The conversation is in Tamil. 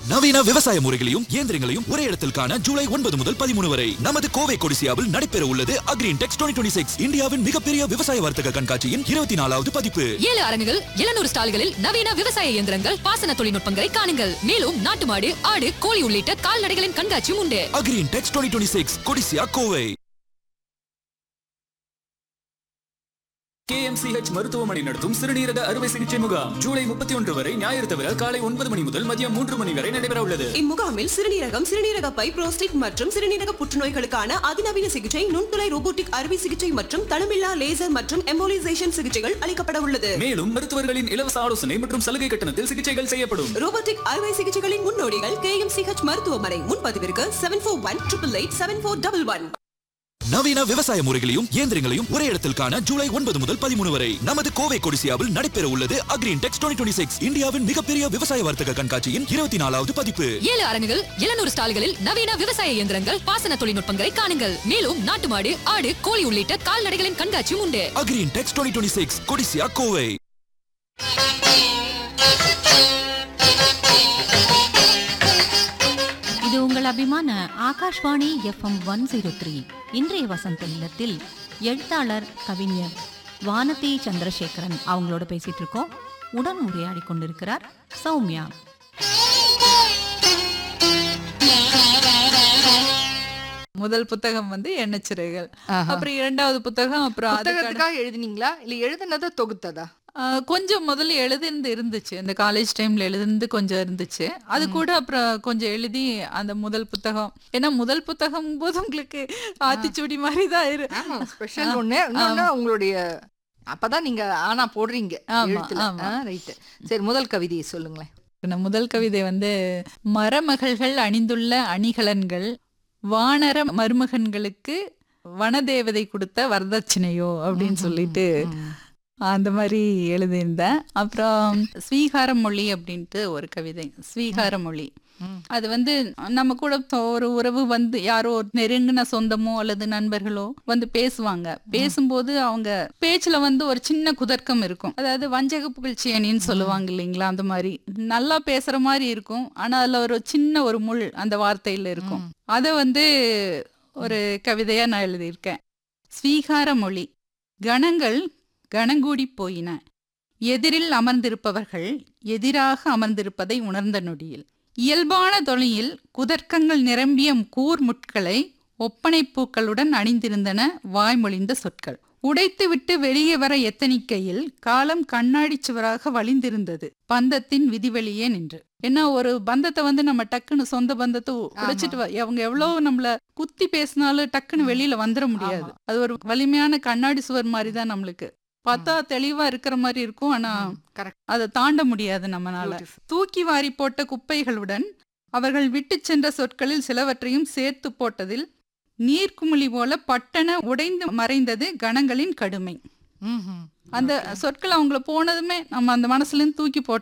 நவீன விவசாய முறைகளையும் இயந்திரங்களையும் ஒரே இடத்தில் காண ஜூலை ஒன்பது முதல் பதிமூணு வரை நமது கோவை கொடிசியாவில் நடைபெற உள்ளது அக்ரீன் டெக்ஸ் டுவெண்ட்டி சிக்ஸ் இந்தியாவின் மிகப்பெரிய விவசாய வர்த்தக கண்காட்சியின் இருபத்தி நாலாவது பதிப்பு ஏழு அரங்குகள் எழுநூறு ஸ்டால்களில் நவீன விவசாய இயந்திரங்கள் பாசன தொழில்நுட்பங்களை காணுங்கள் மேலும் நாட்டு மாடு ஆடு கோழி உள்ளிட்ட கால்நடைகளின் கண்காட்சியும் உண்டு agri intex twenty six Codissia Kovai KMCH மருத்துவமனை நடத்தும் சிறுநீரக அறுவை சிகிச்சை முகாம் ஜூலை முப்பத்தி ஒன்று வரை ஞாயிறு தவிர காலை ஒன்பது மணி முதல் மதியம் மூன்று மணி வரை நடைபெற உள்ளது இம்முகாமில் சிறுநீரகம் சிறுநீரக பை புரோஸ்டேட் மற்றும் சிறுநீரக புற்றுநோய்களுக்கான அதிநவீன சிகிச்சை நுண்துளை ரோபோட்டிக் அறுவை சிகிச்சை மற்றும் தளமில்லா லேசர் மற்றும் எம்போலிசேஷன் சிகிச்சைகள் அளிக்கப்பட உள்ளது மேலும் மருத்துவர்களின் இலவச ஆலோசனை மற்றும் சலுகை கட்டணத்தில் சிகிச்சைகள் செய்யப்படும் ரோபோட்டிக் அறுவை சிகிச்சைகளின் முன்னோடிகள் கே எம் மருத்துவமனை முன்பதிவிற்கு seven four one triple eight seven four double one நவீன விவசாய முறைகளையும் இயந்திரங்களையும் ஒரே இடத்தில் காண ஜூலை ஒன்பது முதல் பதிமூணு வரை நமது கோவை கொடிசியாவில் நடைபெற உள்ளது அக்ரீன் டெக்ஸ் டுவெண்ட்டி சிக்ஸ் இந்தியாவின் மிகப்பெரிய விவசாய வர்த்தக கண்காட்சியின் இருபத்தி நாலாவது பதிப்பு ஏழு அரங்குகள் எழுநூறு ஸ்டால்களில் நவீன விவசாய இயந்திரங்கள் பாசன தொழில்நுட்பங்களை காணுங்கள் மேலும் நாட்டு மாடு ஆடு கோழி உள்ளிட்ட கால்நடைகளின் கண்காட்சியும் உண்டு agri intex twenty six Codissia Kovai இது உங்கள் அபிமான Akashvani FM one zero three இன்றைய வசந்த இல்லத்தில் எழுத்தாளர் கவிஞர் வானதி சந்திரசேகரன் அவங்களோட பேசிட்டு இருக்கோம் உடன் உரையாடி கொண்டிருக்கிறார் சௌமியா முதல் புத்தகம் வந்து எண்ணச்சிறைகள் அப்புறம் இரண்டாவது புத்தகம் அப்புறம் அதுக்கான- புத்தகத்துக்காக எழுதினீங்களா இல்ல எழுதுனதை தொகுத்ததா ஆ, கொஞ்சம் முதல்ல எழுதிருந்து இருந்துச்சு இந்த காலேஜ் டைம்ல எழுதிருந்து கொஞ்சம் இருந்துச்சு அது கூட அப்புறம் கொஞ்சம் எழுதி அந்த முதல் புத்தகம் ஏன்னா முதல் புத்தகம் போது உங்களுக்கு ஆத்திச்சூடி மாதிரி தான் இரு ஆமா ஸ்பெஷல் ஒண்ணு இன்னொன்னு உங்களுடைய அப்பதான் நீங்க ஆனா போடுறீங்க ஆமா, எழுத்துல ஆமா. ரைட் சரி முதல் கவிதையை சொல்லுங்களேன் நான் முதல் கவிதை வந்து மரமகள்கள் அணிந்துள்ள அணிகலன்கள் வானர மருமகன்களுக்கு வனதேவதை கொடுத்த வரதட்சணையோ அப்படின்னு சொல்லிட்டு அந்த மாதிரி எழுதியிருந்தேன் அப்புறம் ஸ்வீகார மொழி அப்படின்ட்டு ஒரு கவிதை ஸ்வீகார மொழி அது வந்து நம்ம கூட ஒரு உறவு வந்து யாரோ ஒரு நெருங்கின சொந்தமோ அல்லது நண்பர்களோ வந்து பேசுவாங்க பேசும்போது அவங்க பேச்சுல வந்து ஒரு சின்ன குதர்க்கம் இருக்கும் அதாவது வஞ்சக புகழ்ச்சி அணின்னு சொல்லுவாங்க இல்லைங்களா அந்த மாதிரி நல்லா பேசுற மாதிரி இருக்கும் ஆனா அதுல ஒரு சின்ன ஒரு முள் அந்த வார்த்தையில இருக்கும் அதை வந்து ஒரு கவிதையா நான் எழுதியிருக்கேன் ஸ்வீகார மொழி கணங்கள் கணங்கூடி போயின எதிரில் அமர்ந்திருப்பவர்கள் எதிராக அமர்ந்திருப்பதை உணர்ந்த நொடியில் இயல்பான தொழியில் குதர்க்கங்கள் நிரம்பிய கூர் முட்களை ஒப்பனை பூக்களுடன் அணிந்திருந்தன வாய்மொழிந்த சொற்கள் உடைத்துவிட்டு வெளியே வர எத்தனிக்கையில் காலம் கண்ணாடி சுவராக வழிந்திருந்தது பந்தத்தின் விதிவெளியே நின்று ஏன்னா ஒரு பந்தத்தை வந்து நம்ம டக்குன்னு சொந்த பந்தத்தை உ- உடைச்சிட்டு வ- அவங்க எவ்வளவு நம்மள குத்தி பேசினாலும் டக்குன்னு வெளியில வந்துட முடியாது அது ஒரு வலிமையான கண்ணாடி சுவர் மாதிரி தான் நம்மளுக்கு பார்த்தா தெளிவா இருக்கிற மாதிரி இருக்கும் ஆனா கரெக்ட் அதை தாண்ட முடியாது நம்மனால தூக்கி வாரி போட்ட குப்பைகளுடன் அவர்கள் விட்டுச் சென்ற சொற்களில் சிலவற்றையும் சேர்த்து போட்டதில் நீர்க்குமிழி போல பட்டன உடைந்து மறைந்தது கணங்களின் கடுமை அந்த சொற்கள் அவங்கள போனதுமே நம்ம அந்த மனசுல இருந்து தூக்கி போட்ட